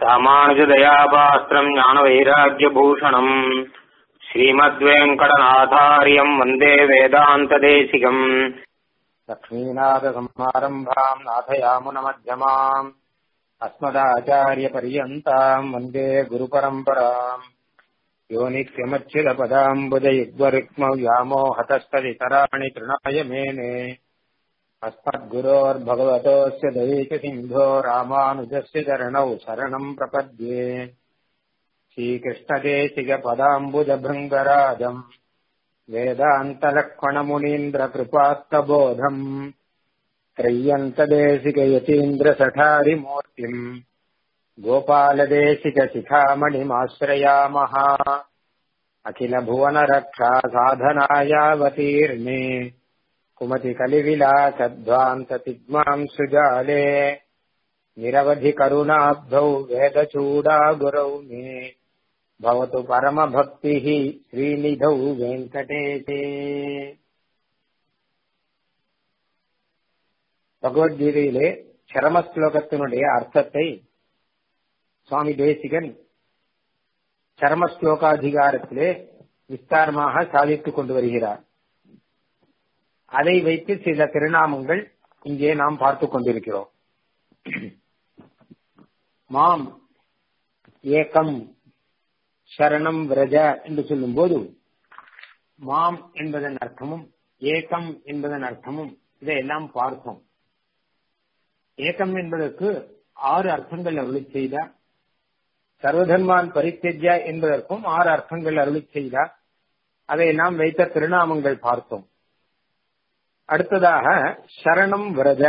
ராமானுஜதயாபாஸ்திரம் ஞானவைராக்கியபூஷணம் ஸ்ரீமத்வேங்கடநாதாரியம் வந்தே வேதாந்ததேசிகம் लक्ष्मीनाथसंहारम्भाम् नाथयामुनमध्यमाम् अस्मदाचार्यपर्यन्ताम् वन्दे गुरुपरम्पराम् यो नित्यमच्युतपदाम्बुजयुग्वरुक्मव्यामोहतस्तदितराणि तृणाय मेने अस्मद्गुरोर्भगवतोऽस्य दैकसिन्धो रामानुजस्य चरणौ शरणम् प्रपद्ये श्रीकृष्णदेशिकपदाम्बुजभृङ्गराजम् वेदान्तलक्ष्मणमुनीन्द्रकृपात्तबोधम् त्रय्यन्तदेशिकयतीन्द्रसठारिमूर्तिम् गोपालदेशिकशिखामणिमाश्रयामः अखिलभुवनरक्षा साधनायावतीर्णे कुमतिकलिविलासध्वान्ततिग्माम् सुजाले निरवधिकरुणाब्धौ वेदचूडा गुरौ मे भवतु परमभक्तिः श्रीनिधौ வெங்கடேசே பகவத்கீதையிலே சரம ஸ்லோகத்தினுடைய அர்த்தத்தை சுவாமி தேசிகன் சரம ஸ்லோகாதிகாரத்திலே விஸ்தாரமாக சாதித்துக் கொண்டு வருகிறார் அதை வைத்து சில திருநாமங்கள் இங்கே நாம் பார்த்துக் கொண்டிருக்கிறோம் மாம் ஏகம் சரணம் விரஜ என்று சொல்லும் போது மாம் என்பதன் அர்த்தமும் ஏகம் என்பதன் அர்த்தமும் இதையெல்லாம் பார்த்தோம் ஏகம் என்பதற்கு ஆறு அர்த்தங்கள் அருளி செய்தார் சர்வதர்மான் பரித்தெஜ்யா என்பதற்கும் ஆறு அர்த்தங்கள் அருளி செய்தார் அதையெல்லாம் வைத்த திருநாமங்கள் பார்த்தோம் அடுத்ததாக சரணம் விரஜ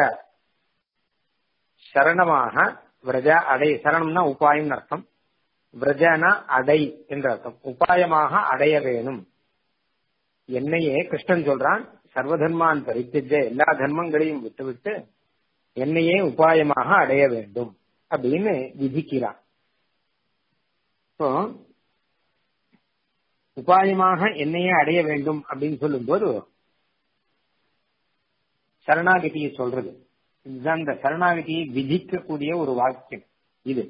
சரணமாக விரஜ அடை சரணம்னா உபாயம் அர்த்தம் விரஜனா அடை என்ற அர்த்தம் உபாயமாக அடைய வேணும் என்னையே கிருஷ்ணன் சொல்றான் சர்வதர்மான் பரித்தெஜ எல்லா தர்மங்களையும் விட்டுவிட்டு என்னையே உபாயமாக அடைய வேண்டும் அப்படின்னு விதிக்கிறான் இப்போ உபாயமாக என்னையே அடைய வேண்டும் அப்படின்னு சொல்லும் போது சரணாகதியை சொல்றது இதுதான் இந்த சரணாகதியை விதிக்கக்கூடிய ஒரு வாக்கியம் இது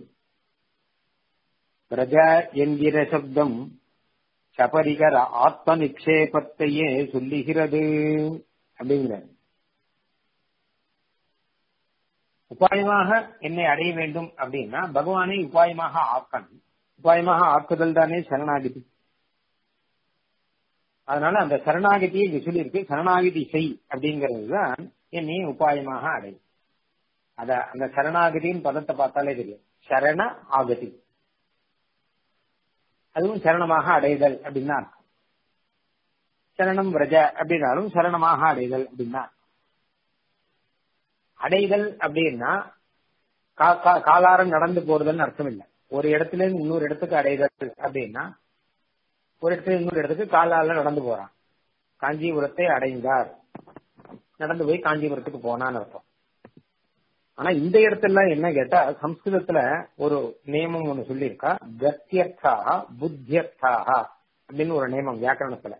பிரஜா என்கிற சப்தம் சபரிகர ஆத்ம நிக்ஷேபத்தையே சொல்லுகிறது அப்படிங்கிற உபாயமாக என்னை அடைய வேண்டும் அப்படின்னா பகவானை உபாயமாக ஆக்கணும் உபாயமாக ஆக்குதல் தானே சரணாகதி அதனால அந்த சரணாகதியை இங்க சொல்லியிருக்கு சரணாகதி செய் அப்படிங்கிறது தான் என்னை உபாயமாக அடை அத அந்த சரணாகதியின் பதத்தை பார்த்தாலே தெரியும் சரண ஆகதி அதுவும் சரணமாக அடைதல் அப்படின்னா சரணம் விரஜ அப்படின்னாலும் சரணமாக அடைதல் அப்படின்னா அடைதல் அப்படின்னா காலாரம் நடந்து போறதுன்னு அர்த்தம் இல்லை ஒரு இடத்துல இருந்து இன்னொரு இடத்துக்கு அடைதல் அப்படின்னா ஒரு இடத்துல இன்னொரு இடத்துக்கு காலால நடந்து போறான் காஞ்சிபுரத்தை அடைந்தார் நடந்து போய் காஞ்சிபுரத்துக்கு போனான்னு அர்த்தம் ஆனா இந்த இடத்துல என்ன கேட்டா சம்ஸ்கிருதத்துல ஒரு நியமம் ஒண்ணு சொல்லியிருக்கா கத்தியர்த்தாக புத்தியர்த்தாக அப்படின்னு ஒரு நியமம் வியாக்கரணத்துல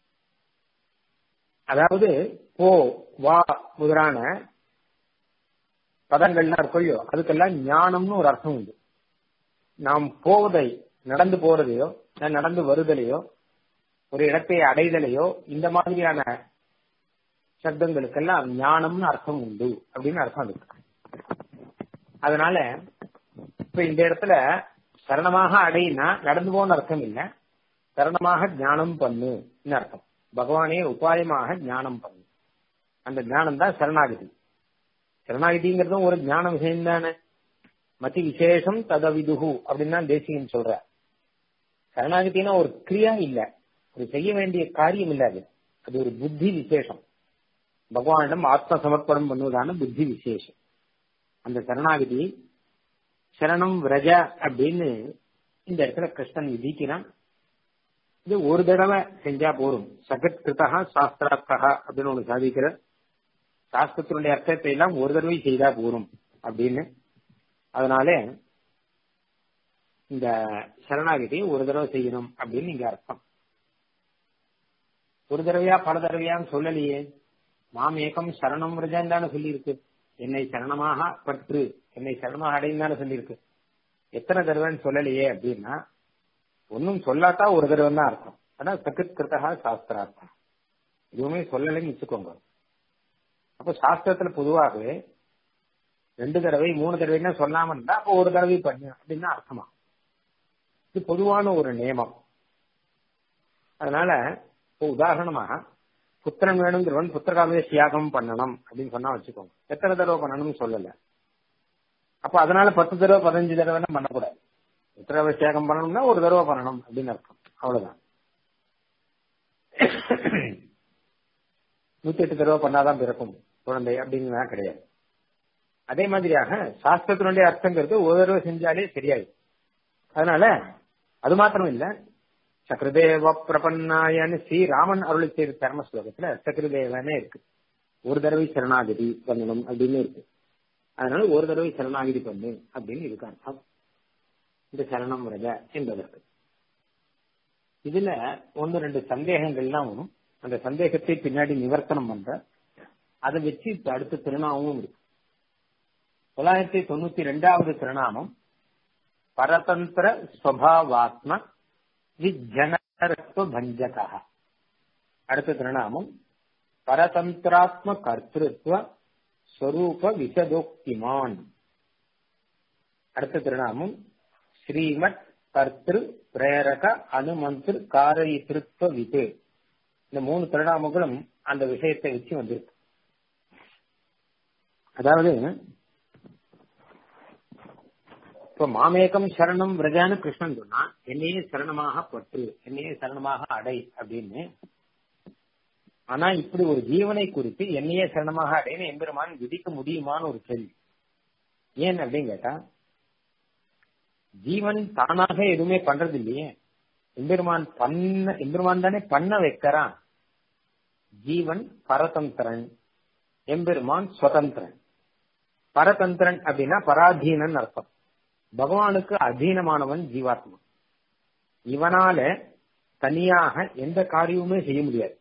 அதாவது போ வா முதலான பதங்கள்லாம் இருக்கொள்ளியோ அதுக்கெல்லாம் ஞானம்னு ஒரு அர்த்தம் உண்டு நாம் போவதை நடந்து போறதையோ நடந்து வருதலையோ ஒரு இடத்தை அடைதலையோ இந்த மாதிரியான சப்தங்களுக்கெல்லாம் ஞானம்னு அர்த்தம் உண்டு அப்படின்னு அர்த்தம் இருக்கு அதனால இப்ப இந்த இடத்துல சரணமாக அடையினா நடந்து போன அர்த்தம் இல்ல சரணமாக ஞானம் பண்ணு அர்த்தம் பகவானே உபாயமாக ஞானம் பண்ணு அந்த ஞானம் தான் சரணாகதி சரணாகதிங்கிறதும் ஒரு ஞான விஷயம் தானே மதி விசேஷம் ததவிதுகு அப்படின்னு தான் தேசிகன் சொல்ற சரணாகதினா ஒரு கிரியா இல்ல ஒரு செய்ய வேண்டிய காரியம் இல்ல அது அது ஒரு புத்தி விசேஷம் பகவானிடம் ஆத்ம சமர்ப்பணம் பண்ணுவதான புத்தி விசேஷம் அந்த சரணாகதி சரணம் விரஜ அப்படின்னு இந்த இடத்துல கிருஷ்ணன் விதிக்கிறான் இது ஒரு தடவை செஞ்சா போரும் சகத் கிருத்தகா சாஸ்திரார்த்தகா அப்படின்னு ஒண்ணு சாதிக்கிற சாஸ்திரத்தினுடைய அர்த்தத்தை எல்லாம் ஒரு தடவை செய்தா போரும் அப்படின்னு அதனால இந்த சரணாகதியை ஒரு தடவை செய்யணும் அப்படின்னு இங்க அர்த்தம் ஒரு தடவையா பல தடவையான்னு சொல்லலையே மாம் ஏகம் சரணம் விரஜான்னு தானே சொல்லியிருக்கு என்னை சரணமாக பற்று என்னை சரணமாக அடைந்தான சொல்லியிருக்கு எத்தனை தடவைன்னு சொல்லலையே அப்படின்னா ஒன்னும் சொல்லாட்டா ஒரு தடவை தான் அர்த்தம் அதான் சகிருத்கிருத்தா சாஸ்திரார்த்தம் எதுவுமே சொல்லலைன்னு வச்சுக்கோங்க அப்போ சாஸ்திரத்துல பொதுவாகவே ரெண்டு தடவை மூணு தடவைன்னா சொல்லாம இருந்தா அப்போ ஒரு தடவை பண்ணு அப்படின்னு அர்த்தமா இது பொதுவான ஒரு நியமம் அதனால இப்போ உதாரணமாக புத்திரன் வேணுங்கிறவன் புத்திரகாமே தியாகம் பண்ணணும் அப்படின்னு சொன்னா வச்சுக்கோங்க எத்தனை தடவை பண்ணணும்னு சொல்லல அப்ப அதனால பத்து தடவை பதினஞ்சு தடவை பண்ணக்கூடாது புத்திரகாமே தியாகம் பண்ணணும்னா ஒரு தடவை பண்ணணும் அப்படின்னு அர்த்தம் அவ்வளவுதான் நூத்தி எட்டு தடவை பண்ணாதான் பிறக்கும் குழந்தை அப்படிங்கிறதா கிடையாது அதே மாதிரியாக சாஸ்திரத்தினுடைய அர்த்தங்கிறது ஒரு தடவை செஞ்சாலே சரியாயிடும் அதனால அது மாத்திரம் இல்ல சக்கரதேவ பிரபன்னாயன்னு ஸ்ரீராமன் அருளி செய்த தர்ம ஸ்லோகத்துல சக்கரதேவனே இருக்கு ஒரு தடவை சரணாகதி பண்ணணும் அப்படின்னு இருக்கு அதனால ஒரு தடவை சரணாகதி பண்ணு அப்படின்னு இருக்கு அர்த்தம் இந்த சரணம் விரத என்பதற்கு இதுல ஒன்னு ரெண்டு சந்தேகங்கள்லாம் வரும் அந்த சந்தேகத்தை பின்னாடி நிவர்த்தனம் பண்ற அதை வச்சு இப்ப அடுத்த திருநாமமும் இருக்கு தொள்ளாயிரத்தி தொண்ணூத்தி ரெண்டாவது திருநாமம் பரதந்திர ஸ்வபாவாத்ம விஜனரத்துவ பஞ்சகா அடுத்த திருநாமம் பரதந்திராத்ம கர்த்திருவ ஸ்வரூப விசதோக்திமான் அடுத்த திருநாமம் ஸ்ரீமத் கர்த்திரு பிரேரக அனுமந்திரு காரயித்திருத்துவ விது இந்த மூணு திருநாமங்களும் அந்த விஷயத்தை வச்சு வந்திருக்கு அதாவது இப்ப மாமேகம் சரணம் விரஜான்னு கிருஷ்ணன் சொன்னா என்னையே சரணமாக பற்று என்னையே சரணமாக அடை அப்படின்னு ஆனா இப்படி ஒரு ஜீவனை குறித்து என்னையே சரணமாக அடைன்னு எம்பெருமான் விதிக்க முடியுமான்னு ஒரு கேள்வி ஏன் அப்படின்னு கேட்டா ஜீவன் தானாக எதுவுமே பண்றது இல்லையே எம்பெருமான் பண்ண எம்பெருமான் தானே பண்ண வைக்கிறான் ஜீவன் பரதந்திரன் எம்பெருமான் சுதந்திரன் பரதந்திரன் அப்படின்னா பராதீனன் அர்த்தம் பகவானுக்கு அதீனமானவன் ஜீவாத்மா இவனால தனியாக எந்த காரியமுமே செய்ய முடியாது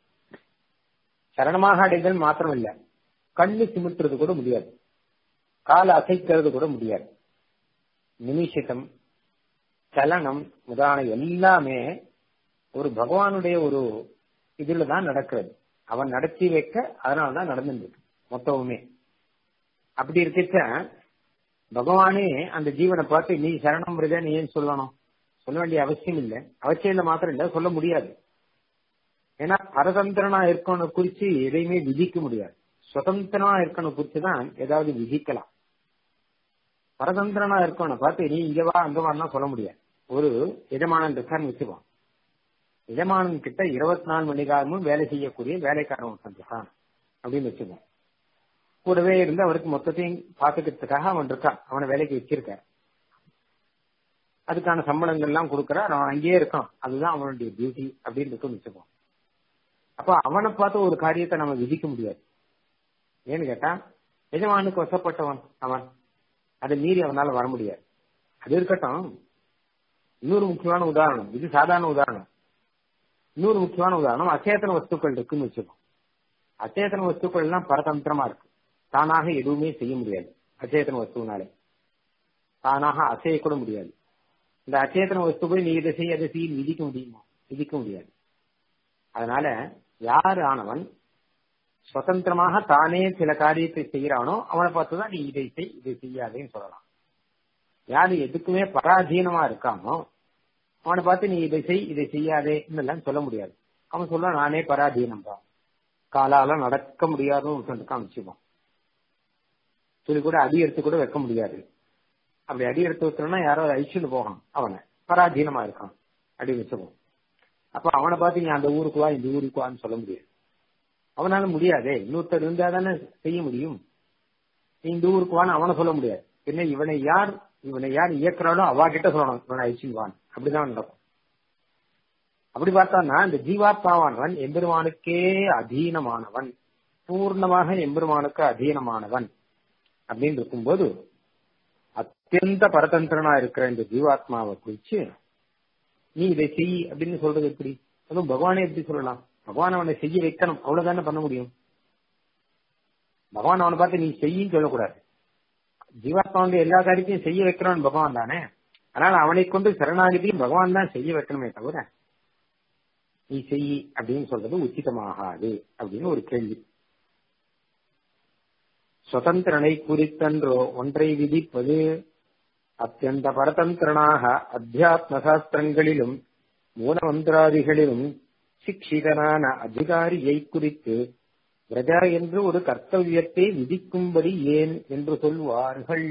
சரணமாக அடைதல் மாத்திரம் இல்ல கண்ணு சிமிட்டுறது கூட முடியாது கால அசைக்கிறது கூட முடியாது நிமிஷிதம் சலனம் முதலான எல்லாமே ஒரு பகவானுடைய ஒரு இதுல தான் நடக்கிறது அவன் நடத்தி வைக்க அதனாலதான் நடந்துருக்கு மொத்தமுமே அப்படி இருக்க பகவானே அந்த ஜீவனை பார்த்து நீ சரணம் வருத நீ ஏன் சொல்லணும் சொல்ல வேண்டிய அவசியம் இல்லை அவசியம் இல்லை மாத்திரம் இல்ல சொல்ல முடியாது ஏன்னா பரதந்திரனா இருக்கணும் குறிச்சு எதையுமே விதிக்க முடியாது சுதந்திரமா இருக்கணும் குறிச்சு தான் ஏதாவது விதிக்கலாம் பரதந்திரனா இருக்கணும் பார்த்து நீ இங்க வா அங்க வான்னா சொல்ல முடியாது ஒரு எஜமானன் இருக்கான்னு வச்சுப்போம் எஜமானன் கிட்ட இருபத்தி நாலு மணி காலமும் வேலை செய்யக்கூடிய வேலைக்காரன் ஒருத்தன் இருக்கான் அப்படின்னு வச்சுப்போம் கூடவே இருந்து அவருக்கு மொத்தத்தையும் பாத்துக்கிறதுக்காக அவன் இருக்கான் அவனை வேலைக்கு வச்சிருக்க அதுக்கான சம்பளங்கள் எல்லாம் கொடுக்கறான் அவன் அங்கேயே இருக்கான் அதுதான் அவனுடைய டியூட்டி அப்படின்னு இருக்குன்னு வச்சுப்போம் அப்ப அவனை பார்த்து ஒரு காரியத்தை நம்ம விதிக்க முடியாது ஏன்னு கேட்டா எஜமானுக்கு வசப்பட்டவன் அவன் அதை மீறி அவனால வர முடியாது அது இருக்கட்டும் இன்னொரு முக்கியமான உதாரணம் இது சாதாரண உதாரணம் இன்னொரு முக்கியமான உதாரணம் அச்சேதன வஸ்துக்கள் இருக்குன்னு வச்சுக்கோம் அச்சேதன வஸ்துக்கள் எல்லாம் பரதந்திரமா இருக்கு தானாக எதுவுமே செய்ய முடியாது அச்சேதன வஸ்துனாலே தானாக அசைய கூட முடியாது இந்த அச்சேதன வஸ்துவை நீ இதை செய்ய அதை செய்ய விதிக்க முடியுமா விதிக்க முடியாது அதனால யார் ஆனவன் சுதந்திரமாக தானே சில காரியத்தை செய்யறானோ அவனை பார்த்துதான் நீ இதை செய் இதை செய்யாதேன்னு சொல்லலாம் யாரு எதுக்குமே பராதீனமா இருக்கானோ அவனை பார்த்து நீ இதை செய் இதை செய்யாதே எல்லாம் சொல்ல முடியாது அவன் சொல்ல நானே பராதீனம் தான் காலால நடக்க முடியாதுன்னு சொல்லிட்டு காமிச்சுப்பான் துளி கூட அடி எடுத்து கூட வைக்க முடியாது அப்படி அடி எடுத்து வைக்கணும்னா யாரோ அழிச்சுட்டு போகணும் அவனை பராதீனமா இருக்கான் அடி வச்சுப்போம் அப்ப அவனை பார்த்து நீ அந்த ஊருக்கு வா இந்த ஊருக்கு வான்னு சொல்ல முடியாது அவனால முடியாதே இன்னொருத்தர் இருந்தா தானே செய்ய முடியும் நீ இந்த ஊருக்கு வான்னு அவனை சொல்ல முடியாது என்ன இவனை யார் இவனை யார் இயக்குறானோ அவா கிட்ட சொல்லணும் இவனை அழிச்சுவான் அப்படிதான் நடக்கும் அப்படி பார்த்தான்னா இந்த ஜீவாத்மாவானவன் எம்பெருமானுக்கே அதீனமானவன் பூர்ணமாக எம்பெருமானுக்கு அதீனமானவன் அப்படின்னு இருக்கும்போது அத்தியந்த பரதந்திரனா இருக்கிற இந்த ஜீவாத்மாவை குறிச்சு நீ இதை செய் அப்படின்னு சொல்றது எப்படி அதுவும் பகவானே எப்படி சொல்லலாம் பகவான் அவனை செய்ய வைக்கணும் அவ்வளவுதானே பண்ண முடியும் பகவான் அவனை பார்த்து நீ செய்யின்னு சொல்லக்கூடாது ஜீவாத்மாவுடைய எல்லா காரியத்தையும் செய்ய வைக்கிறான் பகவான் தானே அதனால அவனை கொண்டு சரணாகதி பகவான் தான் செய்ய வைக்கணுமே தவிர நீ செய் அப்படின்னு சொல்றது உச்சிதமாகாது அப்படின்னு ஒரு கேள்வி சுதந்திரனை குறித்தன்றோ ஒன்றை விதிப்பது அத்தியந்த பரதந்திரனாக அத்தியாத்ம சாஸ்திரங்களிலும் மூலமந்திராதிகளிலும் சிக்ஷிதனான அதிகாரியை குறித்து பிரஜா என்று ஒரு கர்த்தவியத்தை விதிக்கும்படி ஏன் என்று சொல்வார்கள்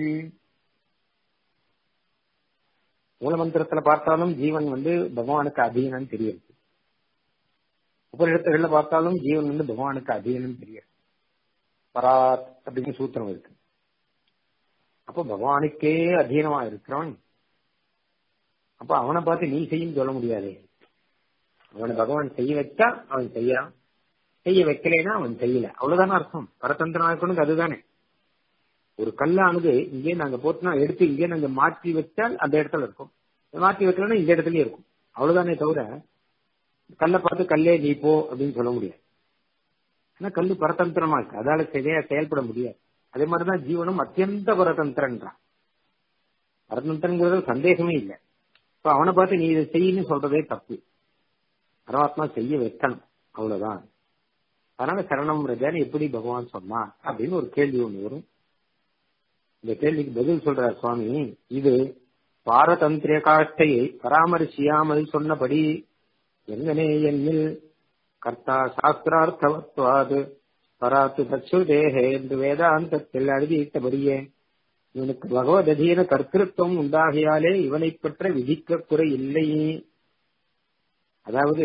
மூலமந்திரத்துல பார்த்தாலும் ஜீவன் வந்து பகவானுக்கு அதீனம் தெரியுது உபநிடத்துகள்ல பார்த்தாலும் ஜீவன் வந்து பகவானுக்கு அதீனம் தெரியுது பராத் அப்படின்னு சூத்திரம் இருக்கு அப்போ பகவானுக்கே அதீனமா இருக்கிறவன் அப்ப அவனை பார்த்து நீ செய்யும் சொல்ல முடியாது அவனை பகவான் செய்ய வச்சா அவன் செய்யறான் செய்ய வைக்கலைன்னா அவன் செய்யல அவ்வளவுதானே அர்த்தம் பரதந்திரனா இருக்கணுங்க அதுதானே ஒரு கல்லானது இங்கே நாங்க போட்டுனா எடுத்து இங்கே நாங்க மாற்றி வச்சால் அந்த இடத்துல இருக்கும் மாற்றி வைக்கலன்னா இந்த இடத்துலயே இருக்கும் அவ்வளவுதானே தவிர கல்லை பார்த்து கல்லே நீ போ அப்படின்னு சொல்ல முடியாது ஆனா கல்லு பரதந்திரமா இருக்கு அதால சரியா செயல்பட முடியாது அதே மாதிரிதான் ஜீவனும் அத்தியந்த பரதந்திரன்றான் பரதந்திரங்கிறது சந்தேகமே இல்லை இப்ப அவனை பார்த்து நீ இதை செய்யணும்னு சொல்றதே தப்பு பரமாத்மா செய்ய வைக்கணும் அவ்வளவுதான் அதனால சரணம் ரஜான்னு எப்படி பகவான் சொன்னான் அப்படின்னு ஒரு கேள்வி ஒண்ணு வரும் இந்த கேள்விக்கு பதில் சொல்றார் சுவாமி இது பாரதந்திரிய காஷ்டையை பராமரிசியாமல் சொன்னபடி எங்கனே என்னில் கர்த்தா சாஸ்திரார்த்தவத்வாது பராத்து தச்சுதேகே என்று வேதாந்தத்தில் அறிவித்தபடியே இவனுக்கு பகவத் அதீன கர்த்திருவம் உண்டாகியாலே இவனை பற்ற விதிக்க குறை இல்லை அதாவது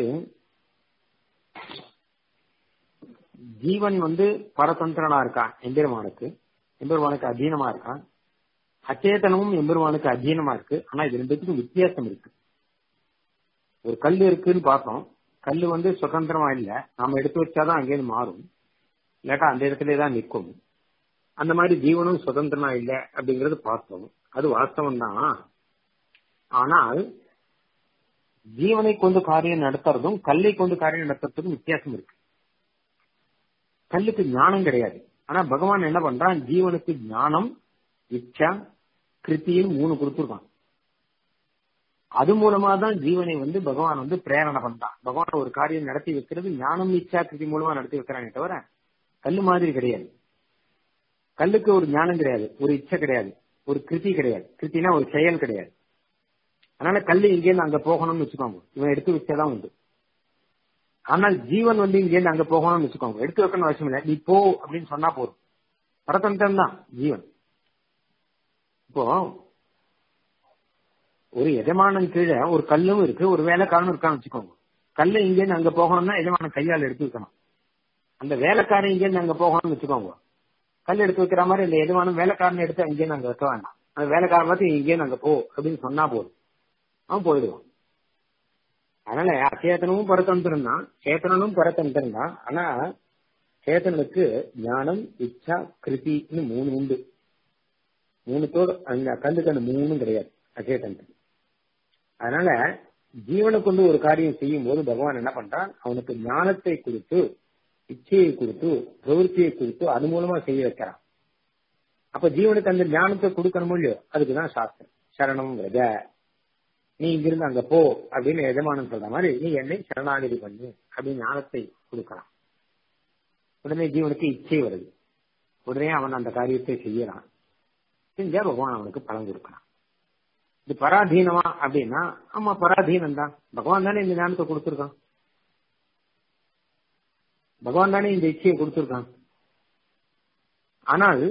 ஜீவன் வந்து பரதந்திரனா இருக்கான் எம்பெருமானுக்கு எம்பெருமானுக்கு அதீனமா இருக்கான் அச்சேதனமும் எம்பெருமானுக்கு அதீனமா இருக்கு ஆனா இது ரெண்டுத்துக்கும் வித்தியாசம் இருக்கு ஒரு கல் இருக்குன்னு பார்த்தோம் கல் வந்து சுதந்திரமா இல்ல நாம எடுத்து வச்சாதான் அங்கேயிருந்து மாறும் இல்லாட்டா அந்த இடத்துல தான் நிற்கும் அந்த மாதிரி ஜீவனும் சுதந்திரமா இல்ல அப்படிங்கறது பார்த்தோம் அது வாஸ்தவம் தான் ஆனால் ஜீவனை கொண்டு காரியம் நடத்துறதும் கல்லை கொண்டு காரியம் நடத்துறதுக்கும் வித்தியாசம் இருக்கு கல்லுக்கு ஞானம் கிடையாது ஆனா பகவான் என்ன பண்றான் ஜீவனுக்கு ஞானம் இச்சா கிருத்தியும் மூணு கொடுத்துருக்கான் அது மூலமா தான் ஜீவனை வந்து பகவான் வந்து பிரேரணை பண்றான் பகவான் ஒரு காரியம் நடத்தி வைக்கிறது ஞானம் இச்சா கிருதி மூலமா நடத்தி வைக்கிறானே தவிர கல்லு மாதிரி கிடையாது கல்லுக்கு ஒரு ஞானம் கிடையாது ஒரு இச்சை கிடையாது ஒரு கிருதி கிடையாது கிருத்தினா ஒரு செயல் கிடையாது அதனால கல்லு இங்கேருந்து அங்க போகணும்னு வச்சுக்கோங்க இவன் எடுத்து வச்சாதான் உண்டு ஆனால் ஜீவன் வந்து இங்கேருந்து அங்க போகணும்னு வச்சுக்கோங்க எடுத்து வைக்கணும் அவசியம் இல்லை நீ போ அப்படின்னு சொன்னா போதும் பரதந்திரம் தான் ஜீவன் இப்போ ஒரு எஜமானன் கீழே ஒரு கல்லும் இருக்கு ஒரு வேலைக்காரனும் இருக்கான்னு வச்சுக்கோங்க கல்லு இங்கேருந்து அங்க போகணும்னா எஜமானன் கையால் எடுத்து வைக்கணும் அந்த வேலைக்காரன் இங்கேருந்து அங்க போகணும்னு வச்சுக்கோங்க கல் எடுத்து வைக்கிற மாதிரி இந்த எஜமானம் வேலைக்காரன் எடுத்து அங்கேருந்து அங்க வைக்க வேண்டாம் அந்த வேலைக்காரன் பார்த்து இங்கேருந்து அங்க போ அப்படின்னு சொன்னா போதும் அவன் போயிடுவான் அதனால அச்சேதனமும் பரதந்திரம் தான் சேத்தனனும் பரதந்திரம் தான் ஆனா சேத்தனுக்கு ஞானம் இச்சா கிருதின்னு மூணு உண்டு மூணுத்தோடு அந்த கல்லுக்கு அந்த மூணும் கிடையாது அச்சேதனுக்கு அதனால ஜீவனை கொண்டு ஒரு காரியம் செய்யும் போது பகவான் என்ன பண்றான் அவனுக்கு ஞானத்தை கொடுத்து இச்சையை கொடுத்து பிரவருத்தியை கொடுத்து அது மூலமா செய்ய வைக்கிறான் அப்ப ஜீவனுக்கு அந்த ஞானத்தை கொடுக்கணும் இல்லையோ அதுக்குதான் சாஸ்திரம் சரணம் ரஜ நீ இங்கிருந்து அங்க போ அப்படின்னு எஜமானன் சொல்ற மாதிரி நீ என்னை சரணாகதி பண்ணு அப்படின்னு ஞானத்தை கொடுக்கலாம் உடனே ஜீவனுக்கு இச்சை வருது உடனே அவன் அந்த காரியத்தை செய்யறான் செஞ்சா பகவான் அவனுக்கு பலன் கொடுக்கலாம் இது பராதீனமா அப்படின்னா ஆமா பராதீனம் தான் பகவான் தானே இந்த ஞானத்தை கொடுத்துருக்கான் பகவான் தானே இந்த இச்சையை கொடுத்துருக்கான் ஆனால்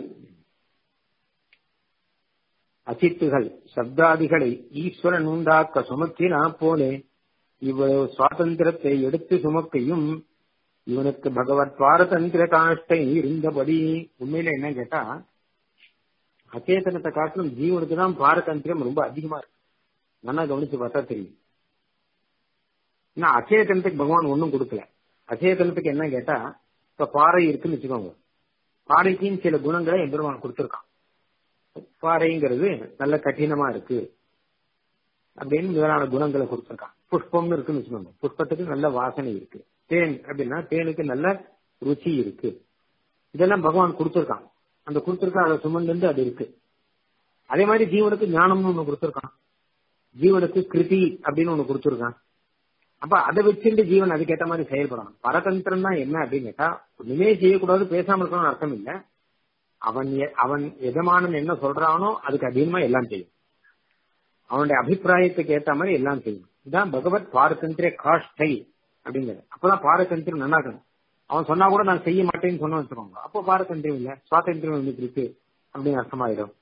அசித்துகள் சப்தாதிகளை ஈஸ்வரன் உண்டாக்க சுமத்தினா போலே இவ்வளவு சுவாதந்திரத்தை எடுத்து சுமக்கையும் இவனுக்கு பகவத் பாரதந்திர காஷ்டை இருந்தபடி உண்மையில என்ன கேட்டா அச்சேதனத்தை காட்டிலும் ஜீவனுக்கு தான் பாரதந்திரம் ரொம்ப அதிகமா இருக்கு நல்லா கவனிச்சு பார்த்தா தெரியும் ஏன்னா அச்சேதனத்துக்கு பகவான் ஒன்னும் கொடுக்கல அச்சேதனத்துக்கு என்ன கேட்டா இப்ப பாறை இருக்குன்னு வச்சுக்கோங்க பாறைக்கும் சில குணங்களை எம்பெருமான் கொடுத்திருக்கான் பாறைங்கிறது நல்ல கடினமா இருக்கு அப்படின்னு முதலான குணங்களை கொடுத்திருக்கான் புஷ்பம்னு இருக்குன்னு வச்சுக்கோங்க புஷ்பத்துக்கு நல்ல வாசனை இருக்கு தேன் அப்படின்னா தேனுக்கு நல்ல ருச்சி இருக்கு இதெல்லாம் பகவான் கொடுத்திருக்கான் அந்த கொடுத்திருக்க அதை சுமந்து அது இருக்கு அதே மாதிரி ஜீவனுக்கு ஞானம்னு ஒண்ணு கொடுத்திருக்கான் ஜீவனுக்கு கிருதி அப்படின்னு ஒண்ணு கொடுத்துருக்கான் அப்ப அதை வச்சுட்டு ஜீவன் அதுக்கேற்ற மாதிரி செயல்படணும் பரதந்திரம் தான் என்ன அப்படின்னு கேட்டா ஒண்ணுமே செய்யக்கூடாது பேசாம இருக்கணும்னு அர்த்தம் இல்ல அவன் எ- அவன் எஜமானன் என்ன சொல்றானோ அதுக்கு அதிகமா எல்லாம் செய்யும் அவனுடைய அபிப்பிராயத்துக்கு ஏத்த மாதிரி எல்லாம் செய்யும் இதான் பகவத் பாரதந்திர காஷ்டை அப்படிங்கிறது அப்பதான் பாரதந்திரம் நல்லா இருக்கணும் அவன் சொன்னா கூட நான் செய்ய மாட்டேன்னு சொன்ன வச்சுக்கோங்க அப்போ பாரதந்திரம் இல்ல சுவாதந்திரம் வந்துட்டு இருக்கு அப்படின்னு அர்த்தமாயிடும்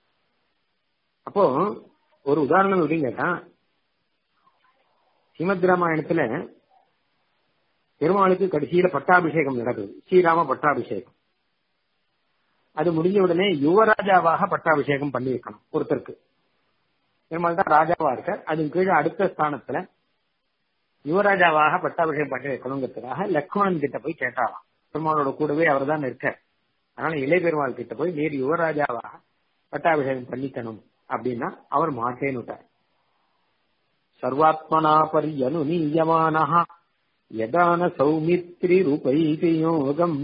அப்போ ஒரு உதாரணம் எப்படின்னு கேட்டா ஸ்ரீமத் ராமாயணத்துல பெருமாளுக்கு கடைசியில பட்டாபிஷேகம் நடக்குது ஸ்ரீராம பட்டாபிஷேகம் அது முடிஞ்ச உடனே யுவராஜாவாக பட்டாபிஷேகம் பண்ணி வைக்கணும் ஒருத்தருக்கு பெருமாள் தான் ராஜாவா இருக்கார் அதுக்கு கீழே அடுத்த ஸ்தானத்துல யுவராஜாவாக பட்டாபிஷேகம் பண்ணி வைக்கணுங்கிறதுக்காக லக்ஷ்மணன் கிட்ட போய் கேட்டாராம் பெருமாளோட கூடவே அவர் தான் இருக்கார் அதனால இளைய பெருமாள் கிட்ட போய் நீர் யுவராஜாவாக பட்டாபிஷேகம் பண்ணிக்கணும் அப்படின்னா அவர் மாட்டேன்னு விட்டார் சர்வாத்மனா பரியனு நீயமானஹ யதான சௌமித்ரி ரூபைதி யோகம்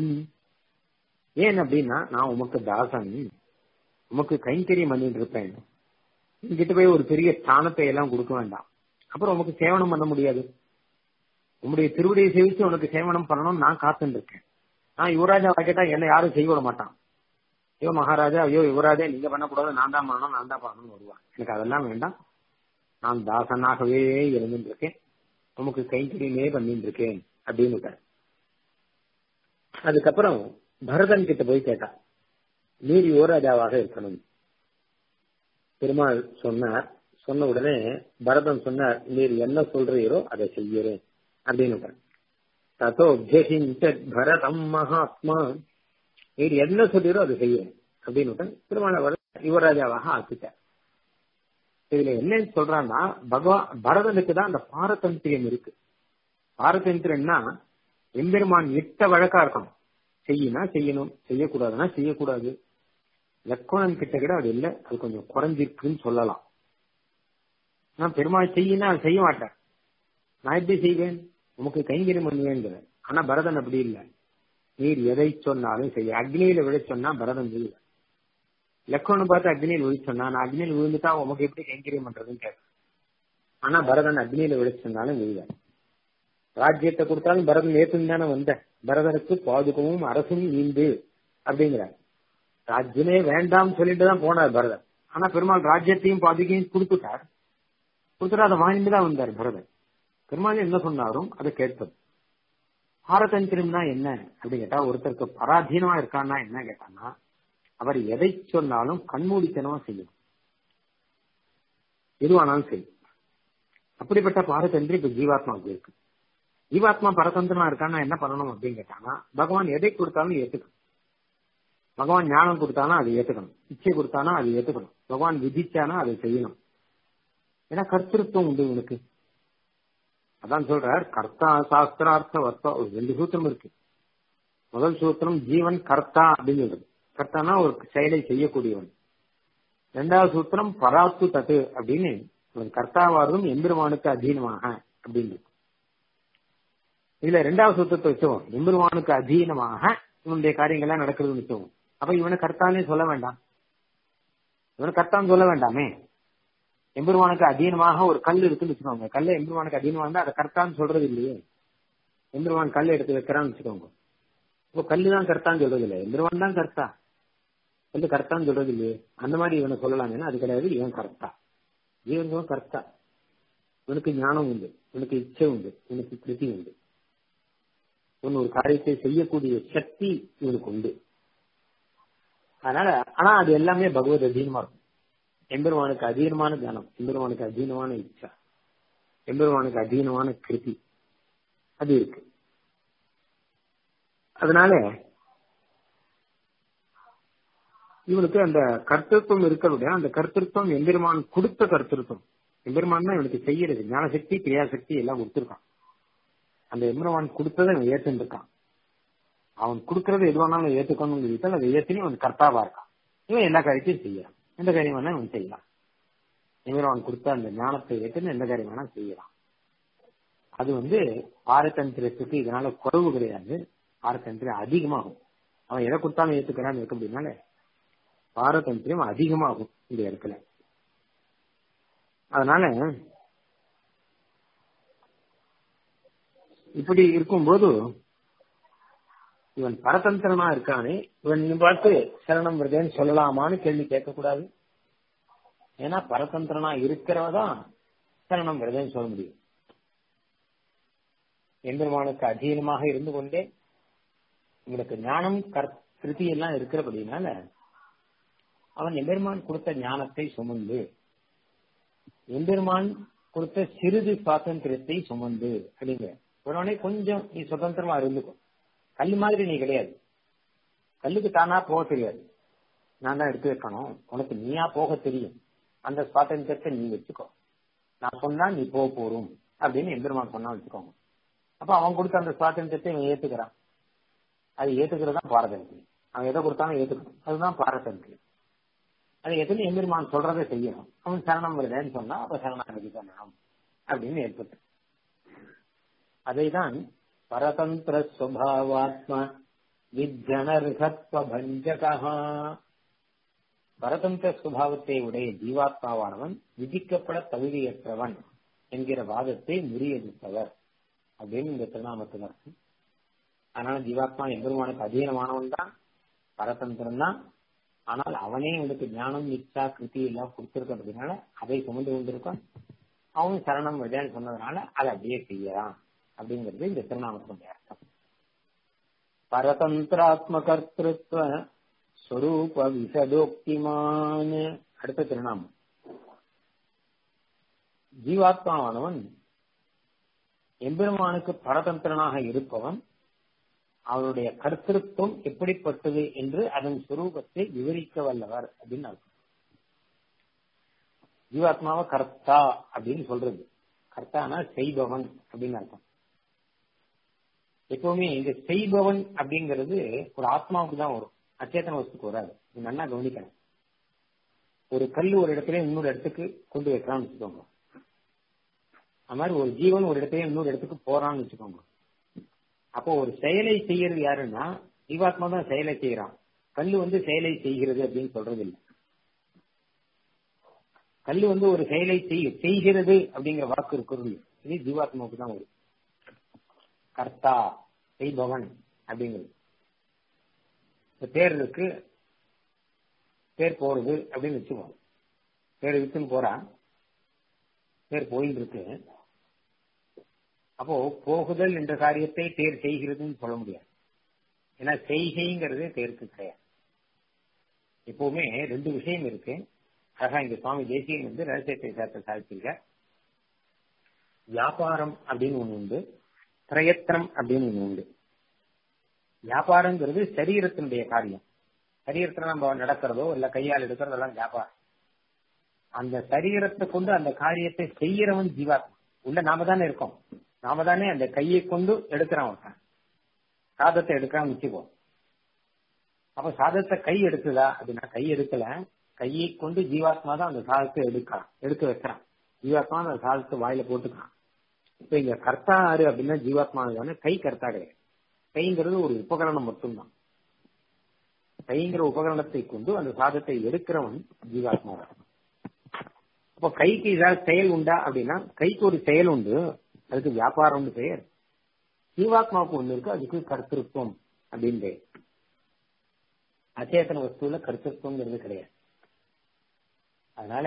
ஏன் அப்படின்னா நான் உமக்கு தாசன் உமக்கு கைங்கரியம் பண்ணிட்டு இருப்பேன் என்கிட்ட போய் ஒரு பெரிய ஸ்தானத்தை எல்லாம் கொடுக்க வேண்டாம் அப்புறம் உமக்கு சேவனம் பண்ண முடியாது உம்முடைய திருவடியை சேவிச்சு உனக்கு சேவனம் பண்ணணும்னு நான் காத்துட்டு இருக்கேன் நான் யுவராஜா கேட்டா என்ன யாரும் செய்ய விட மாட்டான் ஐயோ மகாராஜா ஐயோ யுவராஜா நீங்க பண்ணக்கூடாது நான் தான் பண்ணணும் நான் தான் பண்ணணும்னு வருவான் எனக்கு அதெல்லாம் வேண்டாம் நான் தாசனாகவே இருந்துட்டு இருக்கேன் உமக்கு கைங்கரியமே பண்ணிட்டு இருக்கேன் அப்படின்னு விட்டார். அதுக்கப்புறம் பரதன் கிட்ட போய் கேட்டான் நீர் யுவராஜாவாக இருக்கணும் பெருமாள் சொன்னார் சொன்ன உடனே பரதன் சொன்னார் நீர் என்ன சொல்றீரோ அதை செய்யறேன் அப்படின்னு விட்டார். ததோ அபியசிஞ்சத் பரதம் மகாத்மா நீர் என்ன சொல்றீரோ அதை செய்யறேன் அப்படின்னு விட்டார். பெருமாள் அவர் யுவராஜாவாக ஆக்கிட்டார் இதுல என்ன சொல்றான்னா பகவான் பரதனுக்கு தான் அந்த பாரதந்திரியம் இருக்கு பாரதந்திரம்னா எம்பெருமான் இட்ட வழக்கா இருக்கணும் செய்யினா செய்யணும் செய்யக்கூடாதுன்னா செய்யக்கூடாது லக்ஷ்மணன் கிட்ட கூட அது இல்ல அது கொஞ்சம் குறைஞ்சிருக்குன்னு சொல்லலாம் நான் பெருமாள் செய்யினா அதை செய்ய மாட்டேன் நான் எப்படி செய்வேன் உமக்கு கைங்கரியம் பண்ணுவேங்கிற ஆனா பரதன் அப்படி இல்ல நீர் எதை சொன்னாலும் செய்ய அக்னியில விழ சொன்னா பரதன் செய்யல லக்ஷ்மணன் பார்த்து அக்னியில் விழ சொன்னா நான் அக்னியில் விழுந்துட்டா உமக்கு எப்படி கைங்கரியம் பண்றதுன்னு கேட்க ஆனா பரதன் அக்னியில விழ சொன்னாலும் விழுவார் ராஜ்யத்தை கொடுத்தாலும் பரதன் ஏத்துன்னு தானே வந்த பரதனுக்கு பாதுகமும் அரசும் நீந்து அப்படிங்கிறார் ராஜ்யமே வேண்டாம் சொல்லிட்டு தான் போனார் பரதன் ஆனா பெருமாள் ராஜ்யத்தையும் பாதுகையும் கொடுத்துட்டார் கொடுத்துட்டு அதை வாங்கிட்டு தான் வந்தார் பரதன் பெருமாள் என்ன சொன்னாரும் அதை கேட்பது பாரதந்திரம்னா என்ன அப்படின்னு கேட்டா ஒருத்தருக்கு பராதீனமா இருக்கான்னா என்ன கேட்டான்னா அவர் எதை சொன்னாலும் கண்மூடித்தனமா செய்யும் எதுவானாலும் செய்யும் அப்படிப்பட்ட பாரதந்திரம் இப்ப ஜீவாத்மாவுக்கு இருக்கு ஜீவாத்மா பரதந்திரமா இருக்கான்னா என்ன பண்ணணும் அப்படின்னு கேட்டாங்கன்னா பகவான் எதை கொடுத்தாலும் ஏத்துக்கணும் பகவான் ஞானம் கொடுத்தானா அதை ஏத்துக்கணும் இச்சை கொடுத்தானா அதை ஏத்துக்கணும் பகவான் விதிச்சானா அதை செய்யணும் ஏன்னா கர்த்திருவம் உண்டு இவனுக்கு அதான் சொல்றார் கர்த்தா சாஸ்திரார்த்த வர்த்தா ஒரு ரெண்டு சூத்திரம் இருக்கு முதல் சூத்திரம் ஜீவன் கர்த்தா அப்படின்னு சொல்றது கர்த்தானா ஒரு செயலை செய்யக்கூடியவன் இரண்டாவது சூத்திரம் பராத்து தத்து அப்படின்னு அவன் கர்த்தாவாரும் எம்பெருமானுக்கு அதீனமாக அப்படின்னு இதுல ரெண்டாவது சூத்திரத்தை வச்சோம் எம்பெருமானுக்கு அதீனமாக இவனுடைய காரியங்கள்லாம் நடக்கிறதுன்னு வச்சோம் அப்ப இவனை கர்த்தானே சொல்ல வேண்டாம் இவனை கர்த்தான்னு சொல்ல வேண்டாமே எம்பெருமானுக்கு அதீனமாக ஒரு கல் இருக்குன்னு வச்சுக்கோங்க கல்ல எம்பெருமானுக்கு அதீனமா இருந்தா அதை கர்த்தான்னு சொல்றது இல்லையே எம்பெருமான் கல் எடுத்து வைக்கிறான்னு வச்சுக்கோங்க இப்போ கல்லு தான் கர்த்தான்னு சொல்றது இல்லை எம்பெருமான் தான் கர்த்தா கல்லு கர்த்தான்னு சொல்றது இல்லையே அந்த மாதிரி இவனை சொல்லலாங்கன்னா அது கிடையாது இவன் கர்த்தா இவன் கர்த்தா இவனுக்கு ஞானம் உண்டு இவனுக்கு இச்சை உண்டு இவனுக்கு கிருதி உண்டு இவன் ஒரு காரியத்தை செய்யக்கூடிய சக்தி இவனுக்கு உண்டு அதனால ஆனா அது எல்லாமே பகவத் அதீனமா இருக்கும் எம்பெருமானுக்கு அதீனமான ஞானம் எம்பெருமானுக்கு அதீனமான இச்சா எம்பெருமானுக்கு அதீனமான கிருதி அது இருக்கு அதனால இவனுக்கு அந்த கர்த்தத்துவம் இருக்கிறது அந்த கர்த்தத்துவம் எம்பெருமான் கொடுத்த கர்த்தத்துவம் எம்பெருமான் தான் இவனுக்கு செய்யறது ஞானசக்தி கிரியாசக்தி எல்லாம் கொடுத்துருக்கான் அந்த எம்பெருமான் கொடுத்ததை அவன் ஏத்துட்டு இருக்கான் அவன் கொடுக்கறத எது வேணாலும் ஏத்துக்கணும்னு சொல்லிட்டு அதை ஏத்துனி அவன் கர்த்தாவா இருக்கான் இவன் எல்லா காரியத்தையும் செய்யறான் எந்த காரியம் வேணா இவன் செய்யலாம் எம்பெருமான் கொடுத்த அந்த ஞானத்தை ஏற்றுன்னு எந்த காரியம் வேணா செய்யலாம் அது வந்து பாரதந்திரத்துக்கு இதனால குறைவு கிடையாது பாரதந்திரம் அதிகமாகும் அவன் எதை கொடுத்தாலும் ஏத்துக்கிறான்னு இருக்க அப்படின்னால பாரதந்திரம் அதிகமாகும் இந்த இடத்துல அதனால இப்படி இருக்கும்போது இவன் பரதந்திரனா இருக்கானே இவன் நீ பார்த்து சரணம் வருதேன்னு சொல்லலாமான்னு கேள்வி கேட்கக்கூடாது ஏன்னா பரதந்திரனா இருக்கிறவதான் சரணம் வருதேன்னு சொல்ல முடியும் எம்பெருமானுக்கு அதீனமாக இருந்து கொண்டே உங்களுக்கு ஞானம் கிருதி எல்லாம் இருக்கிறபடினால அவன் எம்பெருமான் கொடுத்த ஞானத்தை சுமந்து எம்பெருமான் கொடுத்த சிறிது சுவாதந்திரத்தை சுமந்து அப்படிங்கிற உடனே கொஞ்சம் நீ சுதந்திரமா இருந்துக்கும் கல் மாதிரி நீ கிடையாது கல்லுக்கு தானா போக தெரியாது நான் தான் எடுத்து வைக்கணும் உனக்கு நீயா போக தெரியும் அந்த சுவாதந்திரத்தை நீ வச்சுக்கோ நான் சொன்னா நீ போக போறோம் அப்படின்னு எம்பெருமான் சொன்னா வச்சுக்கோங்க அப்ப அவன் கொடுத்த அந்த சுவாதந்திரத்தை இவன் ஏத்துக்கிறான் அது ஏத்துக்கிறது தான் பாரதந்தி அவன் எதை கொடுத்தாலும் ஏத்துக்கணும் அதுதான் பாரதந்தி அது எதுன்னு எம்பெருமான் சொல்றதை செய்யணும் அவன் சரணம் வருதேன்னு சொன்னா அப்ப சரணாகதி பண்ணணும் அப்படின்னு ஏற்பட்டு அதைதான் பரதந்திர சுவாவாத்ம விஜனர்ஹத்வ பஞ்சகா பரதந்திர சுபாவத்தை உடைய ஜீவாத்மாவானவன் விதிக்கப்பட தகுதியற்றவன் என்கிற வாதத்தை முறியடித்தவர் அப்படின்னு இந்த திருநாமத்தில் இருக்கு அதனால ஜீவாத்மா எம்பெருமானுக்கு அதீனமானவன் தான் பரதந்திரன் தான் ஆனால் அவனே உங்களுக்கு ஞானம் நிச்சா கிருதி எல்லாம் கொடுத்திருக்க அப்படின்னால அதை சுமந்து கொண்டிருக்கான் அவன் சரணம் விஜயன் சொன்னதுனால அதை அப்படியே செய்யறான் அப்படிங்கிறது இந்த திருநாமத்தினுடைய அர்த்தம் பரதந்திராத்ம கர்த்திருவ ஸ்வரூப விசதோக்திமான் அடுத்த திருநாமம் ஜீவாத்மாவானவன் எம்பெருமானுக்கு பரதந்திரனாக இருப்பவன் அவருடைய கர்த்திருவம் எப்படிப்பட்டது என்று அதன் சுரூபத்தை விவரிக்க வல்லவர் அப்படின்னு அர்த்தம் ஜீவாத்மாவை கர்த்தா அப்படின்னு சொல்றது கர்த்தானா செய்பவன் அப்படின்னு அர்த்தம் எப்பவுமே இந்த செய்பவன் அப்படிங்கிறது ஒரு ஆத்மாவுக்கு தான் வரும் அச்சேதன வஸ்துக்கு வராது இது நல்லா கவனிக்கணும் ஒரு கல் ஒரு இடத்துல இன்னொரு இடத்துக்கு கொண்டு வைக்கலாம்னு வச்சுக்கோங்க அது மாதிரி ஒரு ஜீவன் ஒரு இடத்துல இன்னொரு இடத்துக்கு போறான்னு வச்சுக்கோங்க அப்போ ஒரு செயலை செய்யறது யாருன்னா ஜீவாத்மா தான் செயலை செய்யறான் கல்லு வந்து செயலை செய்கிறது அப்படின்னு சொல்றது இல்லை கல்லு வந்து ஒரு செயலை செய்ய செய்கிறது அப்படிங்கிற வாக்கு இருக்கிறது இது ஜீவாத்மாவுக்கு தான் வரும் கர்த்தா செய்பவன் அப்படிங்கிறது இப்ப தேர் இருக்கு தேர் போறது அப்படின்னு வச்சுக்கோம் தேர் வித்துன்னு போறான் தேர் போயின்னு இருக்கு அப்போ போகுதல் என்ற காரியத்தை தேர் செய்கிறதுன்னு சொல்ல முடியாது ஏன்னா செய்கைங்கிறது தேருக்கு கிடையாது எப்பவுமே ரெண்டு விஷயம் இருக்கு அழகா இங்க சுவாமி தேசியன் வந்து ரகசியத்தை சேர்த்த சாதிச்சிருக்க வியாபாரம் அப்படின்னு ஒண்ணு உண்டு பிரயத்தனம் அப்படின்னு ஒண்ணு உண்டு வியாபாரங்கிறது சரீரத்தினுடைய காரியம் சரீரத்துல நம்ம நடக்கிறதோ இல்ல கையால் எடுக்கிறதோ எல்லாம் வியாபாரம் அந்த சரீரத்தை கொண்டு அந்த காரியத்தை செய்யறவன் ஜீவாத்மா உள்ள நாம தானே இருக்கோம் நாம தானே அந்த கையை கொண்டு எடுக்கிறான் ஒருத்தன் சாதத்தை எடுக்கிறான் வச்சுக்கோ அப்ப சாதத்தை கை எடுக்குதா அப்படின்னா கை எடுக்கல கையை கொண்டு ஜீவாத்மா தான் அந்த சாதத்தை எடுக்கிறான் எடுக்க வைக்கிறான் ஜீவாத்மா அந்த சாதத்தை வாயில போட்டுக்கிறான் இப்ப இங்க கர்த்தா ஆறு அப்படின்னா ஜீவாத்மா தானே கை கர்த்தா கிடையாது கைங்கிறது ஒரு உபகரணம் மட்டும்தான் கைங்கிற உபகரணத்தை கொண்டு அந்த சாதத்தை எடுக்கிறவன் ஜீவாத்மா தான் அப்ப கைக்கு ஏதாவது செயல் உண்டா அப்படின்னா கைக்கு ஒரு செயல் உண்டு அதுக்கு வியாபாரம்னு பெயர் ஜீவாத்மாவுக்கு ஒண்ணு இருக்கு அதுக்கு கர்த்திருவம் அப்படின்னு பெயர் அச்சேதன வஸ்துல கர்த்திருவங்கிறது கிடையாது அதனால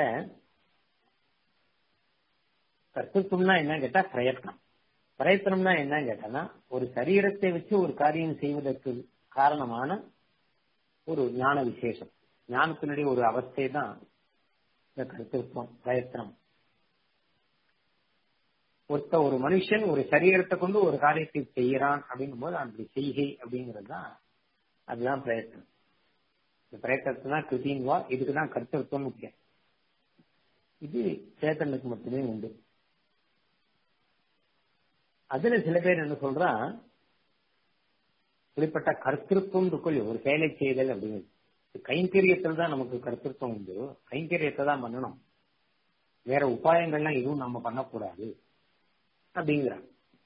கர்த்திருவம்னா என்ன கேட்டா பிரயத்னம் பிரயத்தனம்னா என்ன கேட்டா ஒரு சரீரத்தை வச்சு ஒரு காரியம் செய்வதற்கு காரணமான ஒரு ஞான விசேஷம் ஞானத்தினுடைய ஒரு அவஸ்தை தான் இந்த கருத்திருப்பம் பிரயத்தனம் ஒருத்த ஒரு மனுஷன் ஒரு சரீரத்தை கொண்டு ஒரு காரியத்தை செய்யறான் அப்படிங்கும் போது அந்த செய்கை அப்படிங்கிறது தான் அதுதான் பிரயத்தனம் இந்த பிரயத்தனத்தை தான் கிருதின்வா இதுக்கு தான் கருத்திருத்தம் முக்கியம் இது சேத்தனுக்கு மட்டுமே உண்டு அதுல சில பேர் என்ன சொல்றா இப்படிப்பட்ட கருத்திருப்பம் இருக்குல்ல ஒரு செயலை செய்தல் அப்படிங்கிறது கைங்கரியத்தில் தான் நமக்கு கருத்திருத்தம் உண்டு கைங்கரியத்தை தான் பண்ணணும் வேற உபாயங்கள்லாம் எதுவும் நம்ம பண்ணக்கூடாது அப்படிங்கிறான்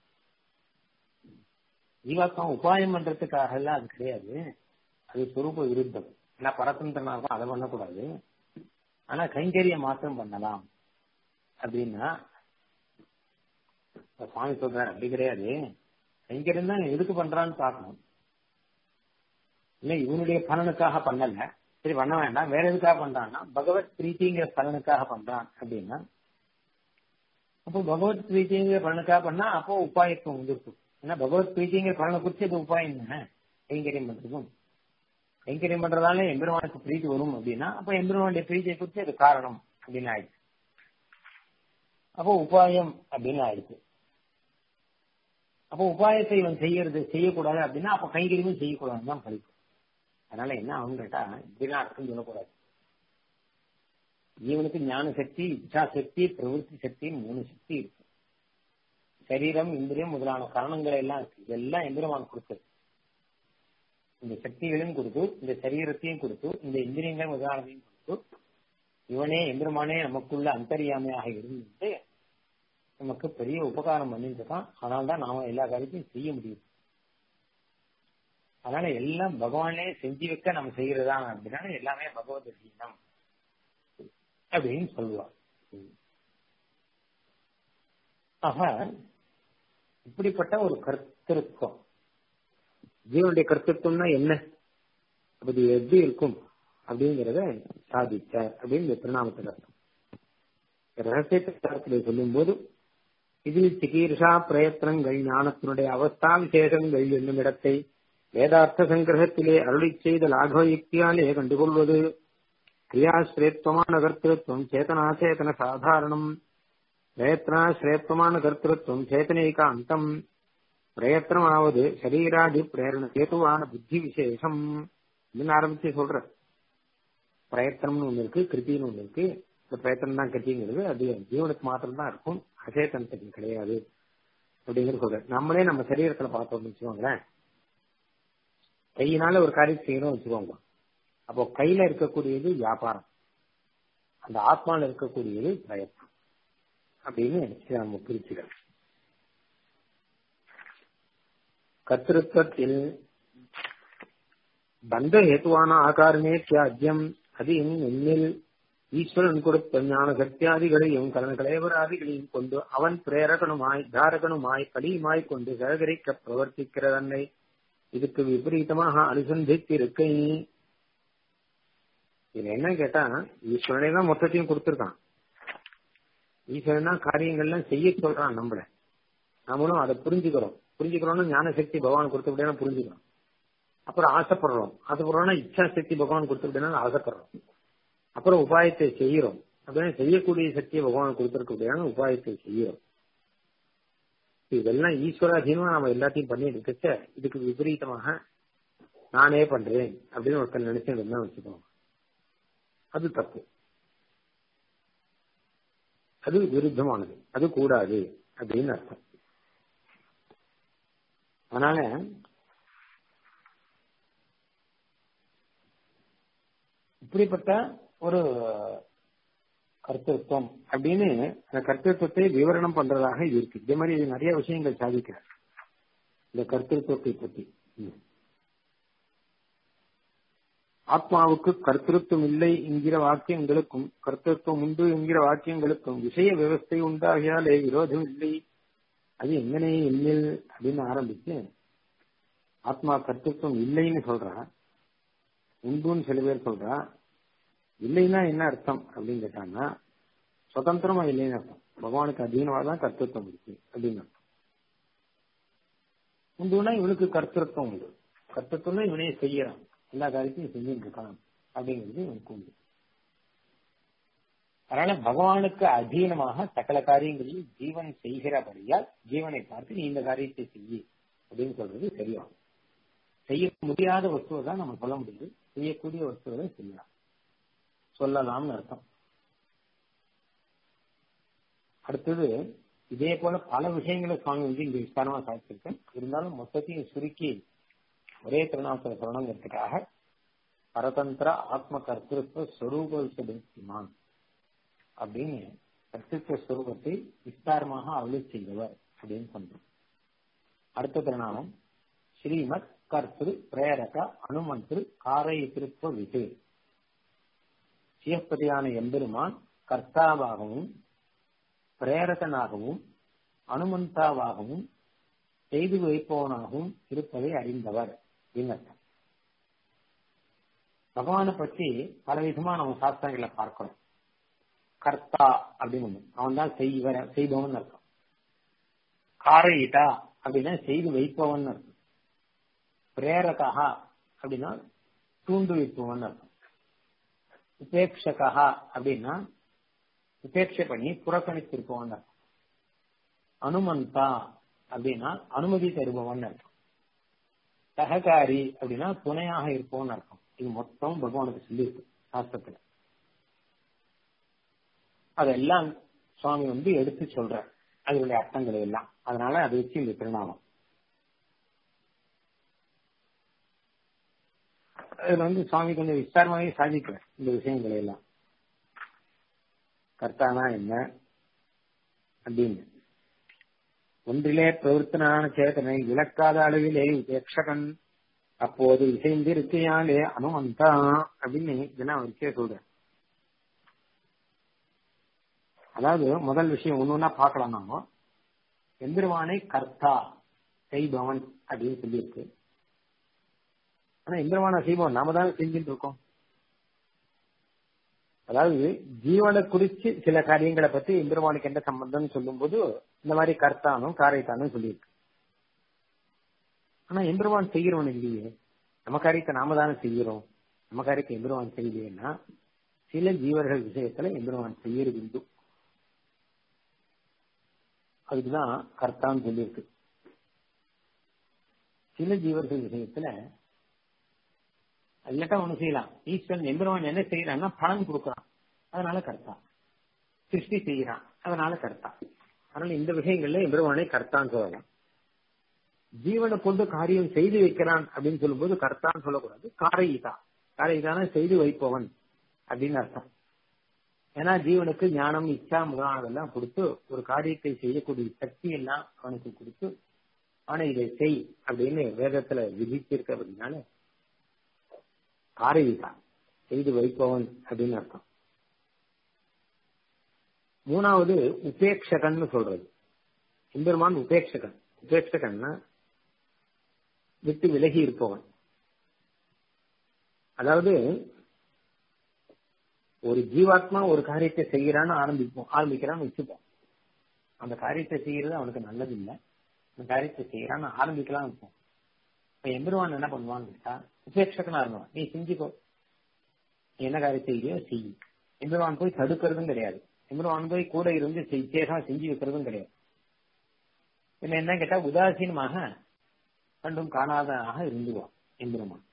ஜீவாத்மா உபாயம் பண்றதுக்காக எல்லாம் அது கிடையாது அது சுரூப விருத்தம் ஏன்னா பரதந்திரனாக அதை பண்ணக்கூடாது ஆனா கைங்கரியம் மாத்திரம் பண்ணலாம் அப்படின்னா சுவாமி சொல்றாரு அப்படி கிடையாது கைங்கரியம் தான் எதுக்கு பண்றான்னு பார்க்கணும் இல்ல இவனுடைய பலனுக்காக பண்ணல சரி பண்ண வேண்டாம் வேற எதுக்காக பண்றான்னா பகவத் பிரீத்திங்கிற பலனுக்காக பண்றான் அப்படின்னா அப்போ பகவத் பிரீத்திங்கிற பலனுக்காக பண்ணா அப்போ உபாயத்துவம் வந்துருக்கும் ஏன்னா பகவத் பிரீத்திங்கிற பலனை குறிச்சு அது உபாயம் தானே கைங்கரியம் பண்றதும் கைங்கரியம் பண்றதால எம்பெருமானுக்கு பிரீத்தி வரும் அப்படின்னா அப்ப எம்பெருமானுடைய பிரீத்தியை குறிச்சு அது காரணம் அப்படின்னு ஆயிடுச்சு அப்போ உபாயம் அப்படின்னு ஆயிடுச்சு அப்போ உபாயத்தை இவன் செய்யறது செய்யக்கூடாது அப்படின்னா அப்ப கைங்கரியமும் செய்யக்கூடாதுன்னு தான் படிக்கும் அதனால என்ன ஆகும் கேட்டா இப்படிலாம் அர்த்தம் சொல்லக்கூடாது ஜீவனுக்கு ஞான சக்தி இச்சா சக்தி பிரவருத்தி சக்தின்னு மூணு சக்தி இருக்கு சரீரம் இந்திரியம் முதலான காரணங்கள் எல்லாம் இருக்கு இதெல்லாம் எந்திரமான கொடுத்தது இந்த சக்திகளையும் கொடுத்து இந்த சரீரத்தையும் கொடுத்து இந்த இந்திரியங்கள் முதலானதையும் கொடுத்து இவனே எந்திரமானே நமக்குள்ள அந்தரியாமையாக இருந்து நமக்கு பெரிய உபகாரம் பண்ணிட்டு இருக்கான் அதனால தான் நாம எல்லா காரியத்தையும் செய்ய முடியும் அதனால எல்லாம் பகவானே செஞ்சு வைக்க நம்ம செய்யறதா அப்படின்னா எல்லாமே பகவத் தீனம் அப்படின்னு சொல்லுவான் ஆக இப்படிப்பட்ட ஒரு கர்த்திருவம் ஜீவனுடைய கர்த்தத்துவம்னா என்ன அப்படி எப்படி இருக்கும் அப்படிங்கறத சாதிச்சார் அப்படின்னு இந்த திருநாமத்தில் அர்த்தம் ரகசியத்தை சொல்லும் போது இதில் சிகீர்ஷா பிரயத்தனங்கள் ஞானத்தினுடைய அவஸ்தா விசேஷங்கள் என்னும் இடத்தை வேதார்த்த சங்கிரகத்திலே அருளி செய்த லாகவ யுக்தியாலே கண்டுகொள்வது கிரியாஸ்ரேத்வமான கர்த்திருவம் சேதனாச்சேதன சாதாரணம் பிரயத்னாஸ்ரேத்வமான கர்த்திருவம் சேதனைக அந்தம் பிரயத்தனமாவது சரீராதி பிரேரண கேதுவான புத்தி விசேஷம் அப்படின்னு ஆரம்பிச்சு சொல்ற பிரயத்தனம்னு ஒண்ணு இருக்கு கிருத்தின்னு ஒண்ணு இருக்கு இந்த பிரயத்தனம் தான் கிருத்திங்கிறது அது ஜீவனுக்கு மாத்திரம் தான் இருக்கும் அசேதனத்துக்கு கிடையாது அப்படிங்கிறது சொல்ற நம்மளே நம்ம சரீரத்துல பார்த்தோம்னு வச்சுக்கோங்களேன் கையினால ஒரு காரியம் செய்யணும் வச்சுக்கோங்க அப்போ கையில இருக்கக்கூடியது வியாபாரம் அந்த ஆத்மால இருக்கக்கூடியது பிரயத்தனம் அப்படின்னு நம்ம பிரிச்சுக்கிறோம் கத்திருத்தத்தில் பந்த ஹேத்துவான ஆகாரமே தியாஜ்யம் அது என்னில் ஈஸ்வரன் கொடுத்த ஞான சக்தியாதிகளையும் கலன்கலேவராதிகளையும் கொண்டு அவன் பிரேரகனுமாய் தாரகனுமாய் கடியுமாய் கொண்டு சககரிக்க பிரவர்த்திக்கிறதன்னை இதுக்கு விபரீதமாக அனுசந்தித்திருக்கை இது என்ன கேட்டா ஈஸ்வரனே தான் மொத்தத்தையும் கொடுத்திருக்கான் ஈஸ்வரன் தான் காரியங்கள்லாம் செய்ய சொல்றான் நம்மள நம்மளும் அதை புரிஞ்சுக்கிறோம் புரிஞ்சுக்கிறோம்னு ஞான சக்தி பகவான் கொடுத்த புரிஞ்சுக்கிறோம் அப்புறம் ஆசைப்படுறோம் ஆசைப்படுறோம்னா இச்சா சக்தி பகவான் கொடுத்த ஆசைப்படுறோம் அப்புறம் உபாயத்தை செய்யறோம் அப்படின்னு செய்யக்கூடிய சக்தியை பகவான் கொடுத்திருக்க உபாயத்தை செய்யறோம் இதெல்லாம் ஈஸ்வராதீனமா நம்ம எல்லாத்தையும் பண்ணிட்டு இருக்கச்ச இதுக்கு விபரீதமாக நானே பண்றேன் அப்படின்னு ஒருத்தர் நினைச்சு என்ன வச்சுக்கோங்க அது தப்பு அது விருத்தமானது அது கூடாது அப்படின்னு அர்த்தம் அதனால இப்படிப்பட்ட ஒரு கர்த்தத்துவம் அப்படின்னு அந்த கர்த்தத்துவத்தை விவரணம் பண்றதாக இருக்கு இதே மாதிரி இது நிறைய விஷயங்கள் சாதிக்கிறார் இந்த கர்த்தத்துவத்தை பற்றி ஆத்மாவுக்கு கர்த்தத்துவம் இல்லை என்கிற வாக்கியங்களுக்கும் கர்த்தத்துவம் உண்டு என்கிற வாக்கியங்களுக்கும் விஷய விவஸ்தை உண்டாகியாலே விரோதம் இல்லை அது எங்கனே என்னில் அப்படின்னு ஆரம்பிச்சு ஆத்மா கர்த்தத்துவம் இல்லைன்னு சொல்றா உண்டுன்னு சில பேர் சொல்றா இல்லைன்னா என்ன அர்த்தம் அப்படின்னு கேட்டாங்கன்னா சுதந்திரமா இல்லைன்னு அர்த்தம் பகவானுக்கு அதீனமா தான் கர்த்தத்துவம் இருக்கு அப்படின்னு அர்த்தம் உண்டுனா இவனுக்கு கர்த்தத்துவம் உண்டு கர்த்தத்துவம்னா இவனே செய்யறான் எல்லா காரியத்தையும் செஞ்சுட்டு இருக்கான் அப்படிங்கிறது இவனுக்கு உண்டு அதனால பகவானுக்கு அதீனமாக சகல காரியங்களில் ஜீவன் செய்கிறபடியால் ஜீவனை பார்த்து நீ இந்த காரியத்தை செய்ய அப்படின்னு சொல்றது சரியாகும் செய்ய முடியாத வஸ்துவை தான் நம்ம சொல்ல முடியுது செய்யக்கூடிய வஸ்துவை செய்யலாம் சொல்லலாம்னு அர்த்தம் அடுத்தது இதே போல பல விஷயங்களை சுவாமி வந்து இங்க விஸ்தாரமா சாதிச்சிருக்கேன் இருந்தாலும் மொத்தத்தையும் சுருக்கி ஒரே திருநாமத்தில் சொல்லணுங்கிறதுக்காக பரதந்திர ஆத்ம கர்த்திருவ ஸ்வரூப விசதிமான் அப்படின்னு கர்த்திருவ ஸ்வரூபத்தை விஸ்தாரமாக அருளி செய்தவர் அப்படின்னு சொல்றோம் அடுத்த திருநாமம் ஸ்ரீமத் கர்த்திரு பிரேரக அனுமந்திரு காரயித்திருப்ப விது சிவப்பதியான எம்பெருமான் கர்த்தாவாகவும் பிரேரகனாகவும் அனுமந்தாவாகவும் செய்து வைப்பவனாகவும் இருப்பதை அறிந்தவர் அப்படின்னு அர்த்தம் பகவானை பற்றி பல விதமா நம்ம சாஸ்திரங்களை பார்க்கிறோம் கர்த்தா அப்படின்னு ஒண்ணு அவன் தான் செய்வர செய்பவன் அர்த்தம் காரையிட்டா அப்படின்னா செய்து வைப்பவன் அர்த்தம் பிரேரகா அப்படின்னா தூண்டு வைப்பவன் அர்த்தம் உபேட்சகா அப்படின்னா உபேட்சை பண்ணி புறக்கணித்திருப்பவன் அர்த்தம் அனுமந்தா அப்படின்னா அனுமதி தருபவன் அர்த்தம் சககாரி அப்படின்னா துணையாக இருப்பவன் அர்த்தம் இது மொத்தம் பகவானுக்கு சொல்லியிருக்கு சாஸ்திரத்துல அதெல்லாம் சுவாமி வந்து எடுத்து சொல்ற அதனுடைய அர்த்தங்களை எல்லாம் அதனால அதை வச்சு இந்த திருநாமம் இதுல வந்து சுவாமி கொஞ்சம் விஸ்தாரமாகவே சாதிக்கிறார் இந்த விஷயங்களை எல்லாம் கர்த்தானா என்ன அப்படின்னு ஒன்றிலே பிரவருத்தனான சேதனை விளக்காத அளவிலே உபேட்சகன் அப்போது இசைந்திருக்கையாலே அனுமந்தா அப்படின்னு இதெல்லாம் அவருக்கே சொல்றேன் அதாவது முதல் விஷயம் ஒண்ணு ஒன்னா பார்க்கலாம் நாம எந்திரவானை கர்த்தா செய்பவன் அப்படின்னு சொல்லியிருக்கு ஆனா இந்திரவான செய்பவன் நாம தானே செஞ்சுட்டு இருக்கோம் அதாவது ஜீவனை குறிச்சு சில காரியங்களை பத்தி இந்திரவானுக்கு என்ன சம்பந்தம் சொல்லும் போது இந்த மாதிரி கர்த்தானும் காரைத்தானும் சொல்லியிருக்கு ஆனா எம்பெருமான் செய்கிறவன் இல்லையே நம்ம காரியத்தை நாம தானே செய்கிறோம் நம்ம காரியத்தை எம்பெருமான் செய்யலையேன்னா சில ஜீவர்கள் விஷயத்துல எம்பெருமான் செய்யறது உண்டு அதுக்குதான் கர்த்தான்னு சொல்லியிருக்கு சில ஜீவர்கள் விஷயத்துல இல்லாட்டா ஒண்ணு செய்யலாம் ஈஸ்வரன் எம்பெருமான் என்ன செய்யறான்னா பலன் கொடுக்கறான் அதனால கர்த்தா சிருஷ்டி செய்யறான் அதனால கர்த்தா அதனால இந்த விஷயங்கள்ல எம்பெருமானை கர்த்தான்னு சொல்லலாம் ஜீவனை கொண்டு காரியம் செய்து வைக்கிறான் அப்படின்னு சொல்லும்போது கர்த்தான்னு சொல்லக்கூடாது காரையிதா காரையிதான செய்து வைப்பவன் அப்படின்னு அர்த்தம் ஏன்னா ஜீவனுக்கு ஞானம் இச்சா முதலானதெல்லாம் கொடுத்து ஒரு காரியத்தை செய்யக்கூடிய சக்தி எல்லாம் அவனுக்கு கொடுத்து அவனை இதை செய் அப்படின்னு வேதத்துல விதித்திருக்கிறதுனால காரையிதா செய்து வைப்பவன் அப்படின்னு அர்த்தம் மூணாவது உபேட்சகன் சொல்றது எம்பெருமான் உபேட்சகன் உபேட்சகன்னா விட்டு விலகி இருப்பவன் அதாவது ஒரு ஜீவாத்மா ஒரு காரியத்தை செய்யறான்னு ஆரம்பிப்போம் ஆரம்பிக்கிறான்னு வச்சுப்போம் அந்த காரியத்தை செய்யறது அவனுக்கு நல்லது இல்லை அந்த காரியத்தை செய்யறான்னு ஆரம்பிக்கலாம் இருப்போம் இப்ப எம்பெருமான் என்ன பண்ணுவான்னு கேட்டா உபேட்சகனா இருந்தவன் நீ செஞ்சுக்கோ நீ என்ன காரியம் செய்யறியோ செய் எம்பெருமான் போய் தடுக்கிறதும் கிடையாது எம்பெருமான் போய் கூட இருந்து விசேஷமா செஞ்சு வைக்கிறதும் கிடையாது என்ன என்ன கேட்டா உதாசீனமாக கண்டும் காணாததாக இருந்துவான் எம்பெருமான்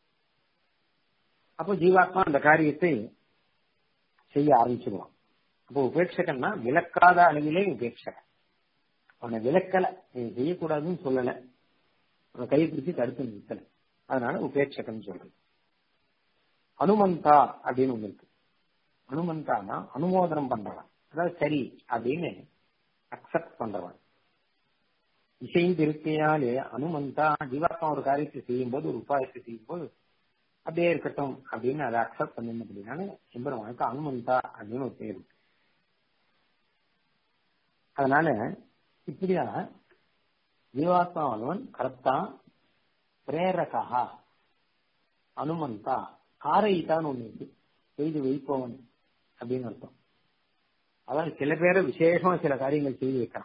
அப்போ ஜீவாத்மா அந்த காரியத்தை செய்ய ஆரம்பிச்சிருவான் அப்போ உபேட்சகன்னா விளக்காத அளவிலே உபேட்சகன் அவனை விளக்கல நீ செய்யக்கூடாதுன்னு சொல்லல அவனை கையை பிடிச்சி தடுத்து நிறுத்தல அதனால உபேட்சகன் சொல்றது அனுமந்தா அப்படின்னு ஒண்ணு இருக்கு அனுமந்தானா அனுமோதனம் பண்றவன் அதாவது சரி அப்படின்னு அக்செப்ட் பண்றவன் இசைந்திருக்கையாலே அனுமந்தா ஜீவாத்மா ஒரு காரியத்தை செய்யும் போது ஒரு உபாயத்தை செய்யும் போது அப்படியே இருக்கட்டும் அப்படின்னு அதை அக்செப்ட் பண்ணணும் அப்படின்னால எம்பெருமானுக்கு அனுமந்தா அப்படின்னு ஒரு பேர் இருக்கு அதனால இப்படியா ஜீவாத்மாவன் கர்த்தா பிரேரகா அனுமந்தா காரையிட்டான்னு ஒண்ணு இருக்கு செய்து வைப்பவன் அப்படின்னு அர்த்தம் அதாவது சில பேரை விசேஷமா சில காரியங்கள் செய்து வைக்கிறான்